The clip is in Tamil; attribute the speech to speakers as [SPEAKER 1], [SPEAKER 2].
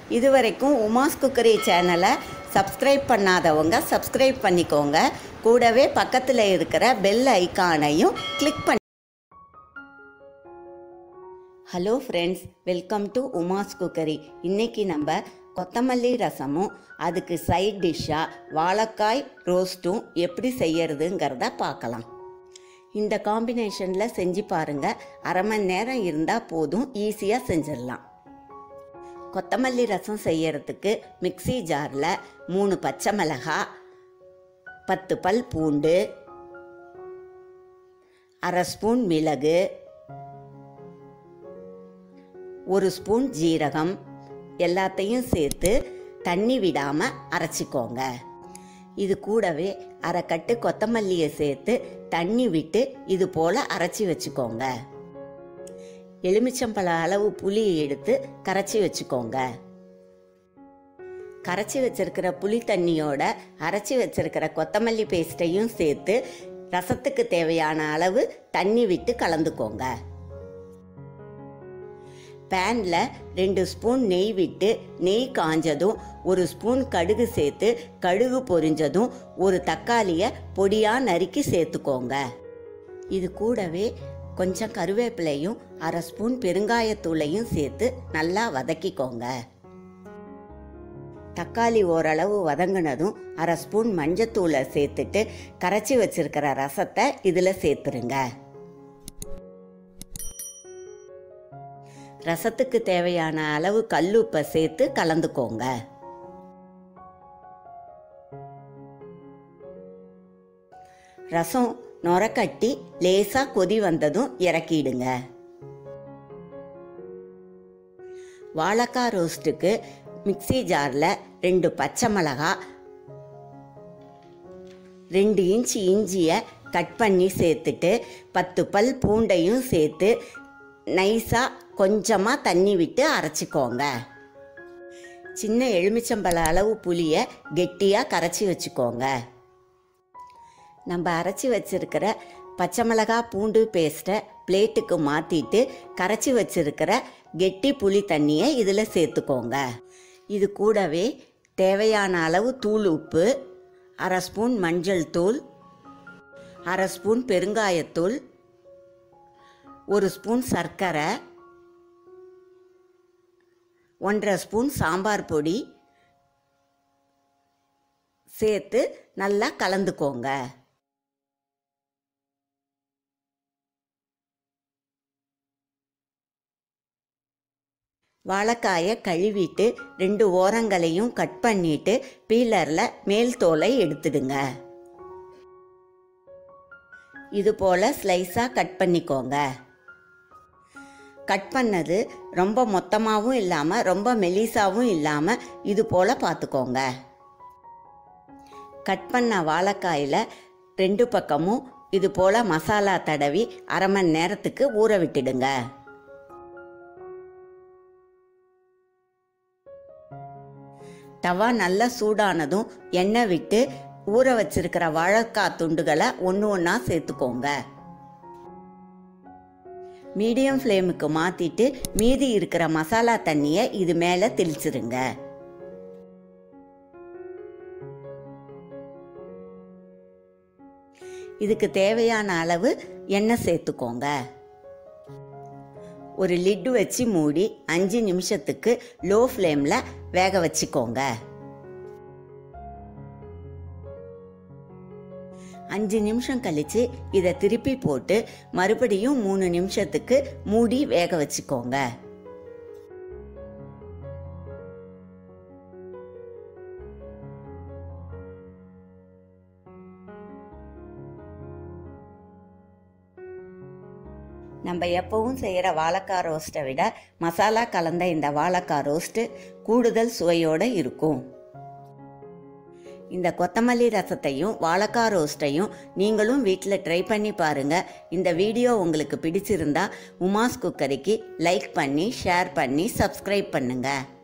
[SPEAKER 1] இதுவரைக்கும் உமாஸ் குக்கரி சேனலை சப்ஸ்கிரைப் பண்ணாதவங்க சப்ஸ்கிரைப் பண்ணிக்கோங்க கூடவே பக்கத்தில் இருக்கிற பெல் ஐகானையும் கிளிக் பண்ணி hello friends welcome to Uma's cookery இன்னைக்கு நம்ம கொத்தமல்லி ரசமும் அதுக்கு சைட் டிஷ்ஷாக வாழைக்காய் ரோஸ்ட்டும் எப்படி செய்யறதுங்கிறத பார்க்கலாம் இந்த காம்பினேஷனில் செஞ்சு பாருங்க அரை மணி நேரம் இருந்தால் போதும் ஈஸியாக செஞ்சிடலாம் கொத்தமல்லி ரசம் செய்யறதுக்கு மிக்ஸி ஜாரில் மூணு பச்சை மிளகாய் பத்து பல் பூண்டு அரை ஸ்பூன் மிளகு ஒரு ஸ்பூன் ஜீரகம் எல்லாத்தையும் சேர்த்து தண்ணி விடாமல் அரைச்சிக்கோங்க இது கூடவே அரை கட்டு கொத்தமல்லியை சேர்த்து தண்ணி விட்டு இது போல் அரைச்சி வச்சுக்கோங்க எலுமிச்சம்பழ அளவு புளியை எடுத்து கரைச்சி வச்சுக்கோங்க கரைச்சி வச்சிருக்கிற புளி தண்ணியோட அரைச்சி வச்சிருக்கிற கொத்தமல்லி பேஸ்ட்டையும் சேர்த்து ரசத்துக்கு தேவையான அளவு தண்ணி விட்டு கலந்துக்கோங்க பேனில் ரெண்டு ஸ்பூன் நெய் விட்டு நெய் காஞ்சதும் ஒரு ஸ்பூன் கடுகு சேர்த்து கடுகு பொரிஞ்சதும் ஒரு தக்காளியை பொடியாக நறுக்கி சேர்த்துக்கோங்க இது கூடவே கொஞ்சம் கருவேப்பிலையும் அரை ஸ்பூன் பெருங்காயத்தூளையும் சேர்த்து நல்லா வதக்கிக்கோங்க தக்காளி ஓரளவு வதங்கினதும் அரை ஸ்பூன் மஞ்சத்தூளை சேர்த்துட்டு கரைச்சி வச்சிருக்கிற ரசத்தை இதில் சேர்த்துருங்க ரசத்துக்கு தேவையான அளவு கல்லுப்பை சேர்த்து கலந்துக்கோங்க ரசம் நொரக்கட்டி லேசா கொதி வந்ததும் இறக்கிடுங்க வாழைக்காய் ரோஸ்ட்டுக்கு மிக்ஸி ஜாரில் ரெண்டு பச்சை மிளகா ரெண்டு இன்ச் இஞ்சியை கட் பண்ணி சேர்த்துட்டு பத்து பல் பூண்டையும் சேர்த்து நைஸாக கொஞ்சமாக தண்ணி விட்டு அரைச்சிக்கோங்க சின்ன எலுமிச்சம்பழ அளவு புளியை கெட்டியாக கரைச்சி வச்சுக்கோங்க நம்ம அரைச்சி வச்சிருக்கிற பச்சை மிளகா பூண்டு பேஸ்ட்டை பிளேட்டுக்கு மாற்றிட்டு கரைச்சி வச்சிருக்கிற கெட்டி புளி தண்ணியை இதில் சேர்த்துக்கோங்க இது கூடவே தேவையான அளவு தூள் உப்பு அரை ஸ்பூன் மஞ்சள் தூள் அரை ஸ்பூன் பெருங்காயத்தூள் ஒரு ஸ்பூன் சர்க்கரை ஒன்றரை ஸ்பூன் சாம்பார் பொடி சேர்த்து நல்லா கலந்துக்கோங்க வாழைக்காயை கழுவிட்டு ரெண்டு ஓரங்களையும் கட் பண்ணிட்டு பீலரில் மேல் தோலை எடுத்துடுங்க இது போல் ஸ்லைஸாக கட் பண்ணிக்கோங்க கட் பண்ணது ரொம்ப மொத்தமாகவும் இல்லாமல் ரொம்ப மெலிசாவும் இல்லாமல் இது போல் பார்த்துக்கோங்க கட் பண்ண வாழைக்காயில் ரெண்டு பக்கமும் இது போல் மசாலா தடவி அரை மணி நேரத்துக்கு ஊற விட்டுடுங்க தவா நல்லா சூடானதும் எண்ணெய் விட்டு ஊற வச்சிருக்கிற வாழைக்காய் துண்டுகளை ஒன்று ஒன்றா சேர்த்துக்கோங்க மீடியம் ஃப்ளேமுக்கு மாற்றிட்டு மீதி இருக்கிற மசாலா தண்ணியை இது மேலே தெளிச்சிருங்க இதுக்கு தேவையான அளவு எண்ணெய் சேர்த்துக்கோங்க ஒரு லிட்டு வச்சு மூடி அஞ்சு நிமிஷத்துக்கு லோ ஃப்ளேமில் வேக வச்சுக்கோங்க அஞ்சு நிமிஷம் கழித்து இதை திருப்பி போட்டு மறுபடியும் மூணு நிமிஷத்துக்கு மூடி வேக வச்சுக்கோங்க நம்ம எப்பவும் செய்கிற வாழைக்காய் ரோஸ்ட்டை விட மசாலா கலந்த இந்த வாழைக்காய் ரோஸ்ட்டு கூடுதல் சுவையோடு இருக்கும் இந்த கொத்தமல்லி ரசத்தையும் வாழைக்காய் ரோஸ்ட்டையும் நீங்களும் வீட்டில் ட்ரை பண்ணி பாருங்கள் இந்த வீடியோ உங்களுக்கு பிடிச்சிருந்தா உமாஸ் குக்கரிக்கு லைக் பண்ணி ஷேர் பண்ணி சப்ஸ்கிரைப் பண்ணுங்கள்